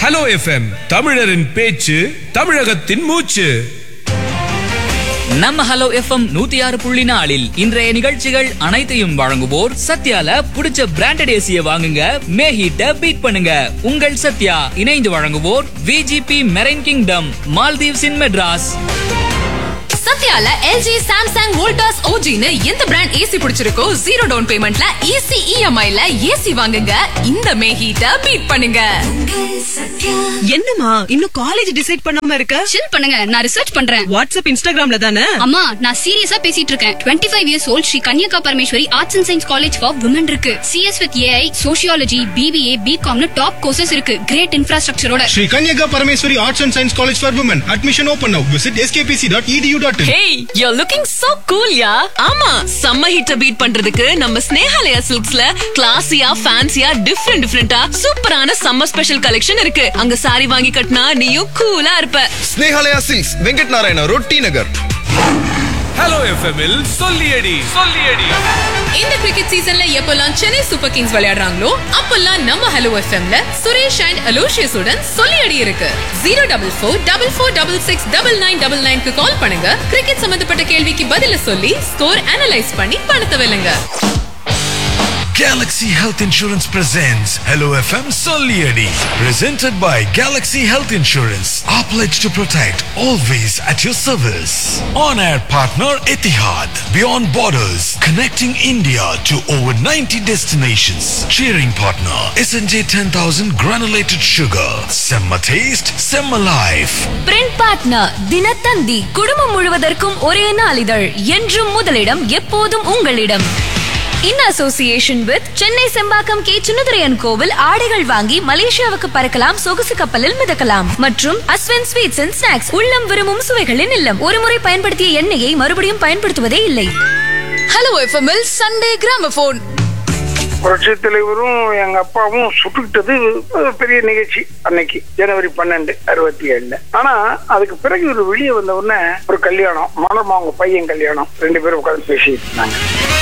Hello FM தமிழரின் பேச்சு தமிழகத்தின் மூச்சு நம்ம ஹலோ எஃப்எம் நூத்தி ஆறு புள்ளி நாலில் இன்றைய நிகழ்ச்சிகள் அனைத்தையும் வழங்குவோர் சத்யால புடிச்ச பிராண்டட் ஏசிய வாங்குங்க மே ஹீட்ட பீட் பண்ணுங்க உங்கள் சத்யா இணைந்து வழங்குவோர் VGP marine kingdom Maldives in Madras சத்யால எல்ஜி சாம்சங் வோல்டாஸ் ஓஜின்னு எந்த பிராண்ட் ஏசி பிடிச்சிருக்கோ ஜீரோ டவுன் பேமெண்ட்ல ஈஸி இஎம்ஐல ஏசி வாங்குங்க இந்த மே ஹீட்ட பீட் பண்ணுங்க என்னம்மா இன்னும் காலேஜ் டிசைட் பண்ணாம இருக்க சில் பண்ணுங்க நான் ரிசர்ச் பண்றேன் வாட்ஸ்அப் இன்ஸ்டாகிராம்ல தானே அம்மா நான் சீரியஸா பேசிட்டு இருக்கேன் 25 five years old Sri Kanyaka Parameswari arts and science college for women இருக்கு CS with AI sociology BBA பிகாம்னு டாப் கோர்சஸ் இருக்கு கிரேட் இன்ஃப்ராஸ்ட்ரக்சரோட Sri Kanyaka Parameswari Arts and Science College for Women. Admission open now. Visit skpc.edu.in. Hey you looking so cool yeah ஆமா சம்ம ஹீட்ட beat பண்றதுக்கு நம்ம Snehalaya சில்க்ஸ்ல கிளாசியா ஃபேன்சியா different டிஃப்ரெண்டா சூப்பரான சம்மர் ஸ்பெஷல் கலெக்ஷன் இருக்கு அங்க சாரி வாங்கி கட்டினா நீயும் கூலா இருப்ப ஸ்னேகாலயா சில்க்ஸ் வெங்கட் நாராயண ரொட்டி நகர் ஹலோ எஃப்எம்மில் சொல்லியடி சொல்லியடி இந்த கிரிக்கெட் சீசன்ல எப்பெல்லாம் சென்னை சூப்பர் கிங்ஸ் விளையாடுறாங்களோ அப்பெல்லாம் நம்ம ஹலோ எஃப்எம்ல சுரேஷ் அண்ட் அலோஷியஸ் உடன் சொல்லி அடி இருக்கு zero double four double four double six double nine double நைன்க்கு கால் பண்ணுங்க கிரிக்கெட் சம்பந்தப்பட்ட கேள்விக்கு பதில சொல்லி ஸ்கோர் அனலைஸ் பண்ணி பணத்தை வெல்லுங்க Galaxy Health Insurance presents Hello FM Solieri. Presented by Galaxy Health Insurance. Our pledge to protect, always at your service. On air partner Etihad. Beyond borders, connecting India to over 90 destinations. Cheering partner SNJ 10000 granulated sugar. Semma taste, Semma life. Print partner Dinathanthi குடும்பம் முழுவதற்கும் ஒரே நாளிதழ் என்றும் முதலிடம் எப்போதும் உங்களிடம் in association with Chennai Chembakkam K Sunathuraiyan கோவில் ஆடைகள் வாங்கி மலேசியாவுக்கு பறக்கலாம் சொகுசு கப்பலில் மிதக்கலாம் மற்றும் அஸ்வன் ஸ்வீட்ஸ் அண்ட் ஸ்நாக்ஸ் உள்ளம் விரும்பும் சுவைகளின் இல்லம் ஒருமுறை பயன்படுத்திய எண்ணெயை மறுபடியும் பயன்படுத்துவதே இல்லை ஹலோ எஃப்எம்எல் சண்டே கிராமபோன் புரட்சி தலைவரும் எங்க அப்பாவும் சுட்டுக்கிட்டது ஒரு பெரிய நிகழ்ச்சி அன்னைக்கு ஜனவரி பன்னெண்டு அறுபத்தி ஏழுல ஆனா அதுக்கு பிறகு ஒரு வெளியே வந்த உடனே ஒரு கல்யாணம் மனமா அவங்க பையன் கல்யாணம் ரெண்டு பேரும் உட்கார்ந்து பேசிட்டு இருந்தாங்க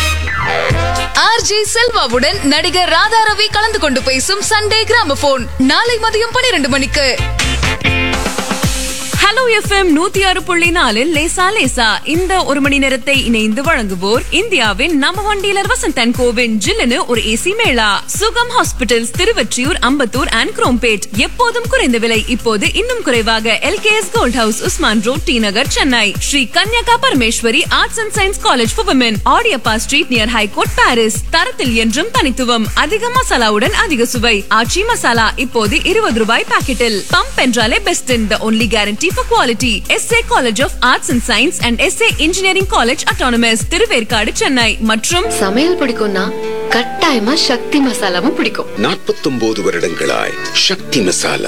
ஆர்ஜே செல்வாவுடன் நடிகர் ராதா ரவி கலந்து கொண்டு பேசும் சண்டே கிராமபோன் நாளை மதியம் பனிரெண்டு மணிக்கு ஹலோ எஃப்எம் நூத்தி ஆறு புள்ளி நாலில் லேசா லேசா இந்த ஒரு மணி நேரத்தை இணைந்து வழங்குவோர் இந்தியாவின் நம்பர் ஒன் டீலர் வசந்தன் கோவின் ஜில்லுன்னு ஒரு AC mela Sugam hospitals Thiruvottiyur Ambattur and Chromepet எப்போதும் குறைந்த விலை இப்போது இன்னும் குறைவாக LKS gold house Usman road T Nagar Chennai Sri Kanyaka Parameswari arts and science college for women Adiyappa street near high court Parrys தரத்தில் என்றும் தனித்துவம் அதிக மசாலாவுடன் அதிக சுவை ஆச்சி மசாலா இப்போது இருபது ரூபாய் பாக்கெட்டில் பம்ப் என்றாலே best in the only guarantee for quality SA college of arts and science and SA engineering college autonomous Thiruverkadu Chennai மற்றும் சமையல் பிடிக்கும்னா கட்டாயமா சக்தி மசாலாவும் பிடிக்கும் நாற்பத்தொன்பது வருடங்களாய் சக்தி மசாலா